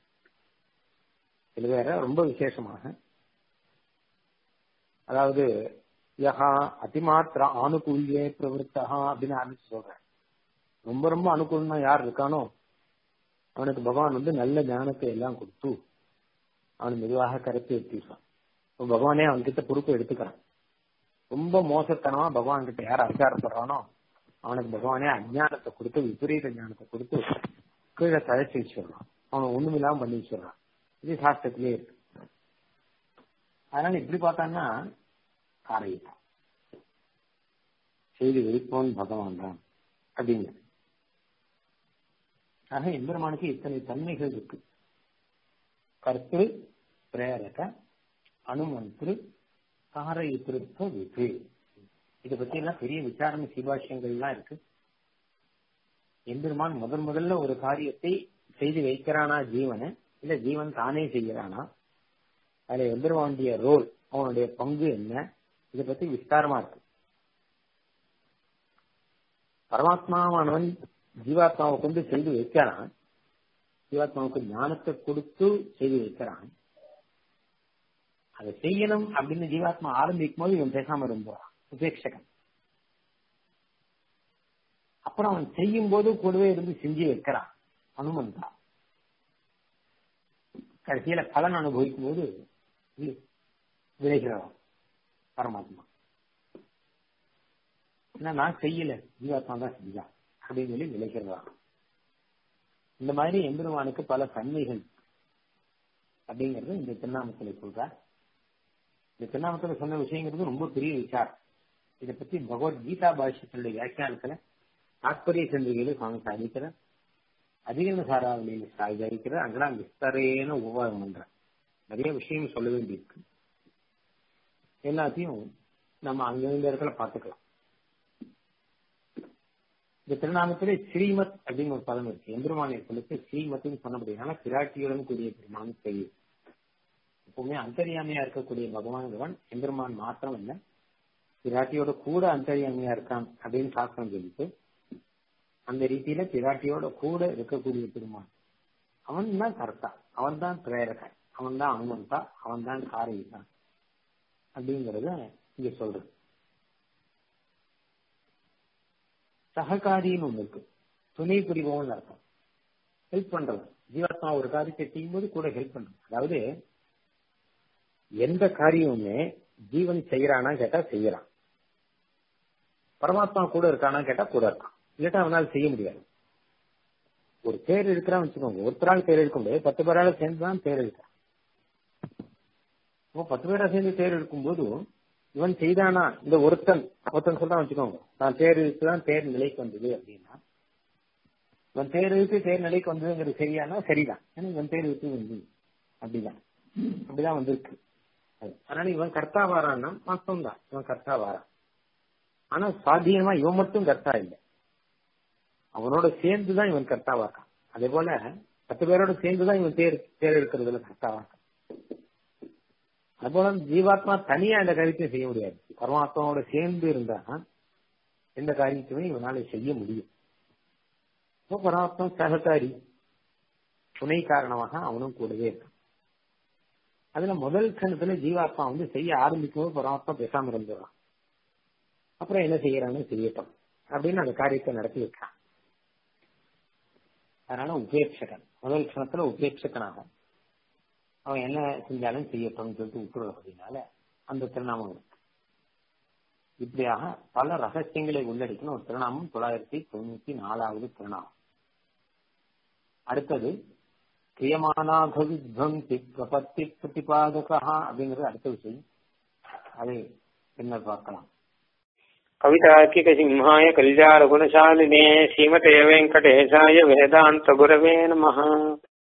சில பேரை ரொம்ப விசேஷமாக அதாவது யஹா அதிமாத்திர ஆணுகூல்யே பிரவருத்தா அப்படின்னு ஆரம்பிச்சு சொல்றேன் ரொம்ப ரொம்ப அனுகூலமா யார் இருக்கானோ அவனுக்கு பகவான் வந்து நல்ல ஞானத்தை எல்லாம் கொடுத்து அவன் மெதுவாக கரைத்து எடுத்திருக்கான் இப்போ பகவானே அவன்கிட்ட பொறுப்பு எடுத்துக்கிறான் ரொம்ப மோசத்தனமா பகவான் கிட்ட யார் அச்சாரப்படுறானோ அவனுக்கு பகவானே அஜானத்தை கொடுத்து விபரீத ஞானத்தை கொடுத்து கீழே தழைச்சி வச்சிடறான் அவன் ஒண்ணுமில்லாம பண்ணி வச்சிடறான் இது சாஸ்திரத்திலே இருக்கு அதனால இப்படி பார்த்தான்னா காரையிட்டான் செய்தி வைப்போன் பகவான் தான் அப்படிங்க ஆக எம்பெருமானுக்கு இத்தனை தன்மைகள் இருக்கு கர்த்திரு பிரேரக அனுமந்திரு காரயித்திருத்த விது இதை பத்தி எல்லாம் பெரிய விசாரணை சீபாஷ்யங்கள்லாம் இருக்கு எம்பெருமான் முதன் முதல்ல ஒரு காரியத்தை செய்து வைக்கிறானா ஜீவனை இல்ல ஜீவன் தானே செய்கிறானா அதுல எம்பெருமானுடைய ரோல் அவனுடைய பங்கு என்ன இதை பத்தி விஸ்தாரமா இருக்கு பரமாத்மாவானவன் ஜீவாத்மாவை கொண்டு செய்து வைக்கிறான் ஜீவாத்மாவுக்கு ஞானத்தை கொடுத்து செய்து வைக்கிறான் அதை செய்யணும் அப்படின்னு ஜீவாத்மா ஆரம்பிக்கும் போது இவன் பேசாம இருந்துறான் உபேட்சகன் அப்புறம் அவன் செய்யும் போது கூடவே இருந்து செஞ்சு வைக்கிறான் அனுமந்தா கடைசியில பலன் அனுபவிக்கும் போது விளைகிறவன் பரமாத்மா ஏன்னா நான் செய்யல ஜீவாத்மா தான் செஞ்சான் அப்படின்னு சொல்லி விளைகிறதான் இந்த மாதிரி எம்பெருமானுக்கு பல தன்மைகள் அப்படிங்கறது இந்த திருநாமத்துல சொல்றார் இந்த திருநாமத்துல சொன்ன விஷயங்கிறது ரொம்ப பெரிய விசாரம் இதை பத்தி பகவத்கீதா பாஷ்யத்தினுடைய வியாக்கியானத்துல தாற்பரிய சந்திரிகையில சுவாமி சாதிக்கிற அதிகரண சாராவளியில சாதிக்கிற அங்கெல்லாம் விஸ்தரேன உபவாதம் பண்ற நிறைய விஷயம் சொல்ல வேண்டியிருக்கு எல்லாத்தையும் நம்ம அங்க இந்த இடத்துல பாத்துக்கலாம் இந்த திருநாமத்திலே ஸ்ரீமத் அப்படின்னு ஒரு பதம் இருக்கு எம்பெருமானை சொல்லிட்டு ஸ்ரீமத்னு சொன்னபடினால பிராட்டியுடன் கூடிய பெருமான் பெரிய எப்பவுமே அந்தரியாமையா இருக்கக்கூடிய பகவான் எம்பெருமான் மாத்திரம் இல்ல பிராட்டியோட கூட அந்தரியாமையா இருக்கான் அப்படின்னு சாஸ்திரம் சொல்லிட்டு அந்த ரீதியில பிராட்டியோட கூட இருக்கக்கூடிய பெருமான் அவன் தான் கர்த்தா அவன் தான் பிரேரகன் அவன் தான் அனுமந்தா அவன் தான் காரகிதான் அப்படிங்கறத இங்க சொல்றது சககாரின்னு ஒண்ணு இருக்கு துணை புரிபவன் அர்த்தம் ஹெல்ப் பண்றவன் ஜீவாத்மா ஒரு காரியத்தை செய்யும்போது கூட ஹெல்ப் பண்றது அதாவது எந்த காரியமுமே ஜீவன் செய்யறானா கேட்டா செய்யறான் பரமாத்மா கூட இருக்கானா கேட்டா கூட இருக்கான் இல்லாட்டா அவனால செய்ய முடியாது ஒரு பேர் இருக்கிறான்னு வச்சுக்கோங்க ஒருத்தரால் பேர் எடுக்க முடியாது பத்து பேரால சேர்ந்து தான் பேர் எடுக்கிறான் இப்போ பத்து பேரா சேர்ந்து பேர் எடுக்கும்போது இவன் செய்தானா இந்த ஒருத்தன் ஒருத்தன் சொல்றான் வச்சுக்கோங்க நான் தேர் இழுத்துதான் தேர் நிலைக்கு வந்தது அப்படின்னா இவன் தேர் இழுத்து தேர் நிலைக்கு வந்ததுங்கிறது சரியானா சரிதான் ஏன்னா இவன் தேர் இழுத்து வந்து அப்படிதான் அப்படிதான் வந்திருக்கு அதனால இவன் கர்த்தா வாரான்னா வாஸ்தவம் தான் இவன் கர்த்தா வாரான் ஆனா சாத்தியமா இவன் மட்டும் கர்த்தா இல்லை அவனோட சேர்ந்துதான் இவன் கர்த்தாவா இருக்கான் அதே போல பத்து பேரோட சேர்ந்துதான் இவன் தேர் தேர் எடுக்கிறதுல கர்த்தாவா இருக்கான் அதுபோல ஜீவாத்மா தனியா இந்த காரியத்தையும் செய்ய முடியாது பரமாத்மாவோட சேர்ந்து இருந்தா எந்த காரியத்தையுமே இவனால செய்ய முடியும் இப்போ பரமாத்மா சககாரி துணை காரணமாக அவனும் கூடவே இருக்கான் அதுல முதல் கணத்துல ஜீவாத்மா வந்து செய்ய ஆரம்பிக்கும் போது பரமாத்மா பேசாம இருந்துடுறான் அப்புறம் என்ன செய்யறான்னு செய்யட்டும் அப்படின்னு அந்த காரியத்தை நடத்தி வைக்கிறான் அதனால உபேட்சகன் முதல் கணத்துல உபேட்சகனாக அவன் என்ன செஞ்சாலும் செய்யட்டும்னு சொல்லிட்டு விட்டுறதுனால அந்த திருநாமம் இருக்கு இப்படியாக பல ரகசியங்களை உள்ளடக்கின ஒரு திருநாமம் தொள்ளாயிரத்தி தொண்ணூத்தி நாலாவது திருநாமம் அடுத்தது கிரியமானாபவித்வந்தி பிரபத்தி பிரதிபாதகா அப்படிங்கிறது அடுத்த விஷயம் அதை பின்னர் பார்க்கலாம் कवितार्किकसिंहाय कल्याणगुणशालिने श्रीमते वेङ्कटेशाय वेदान्तगुरवे नमः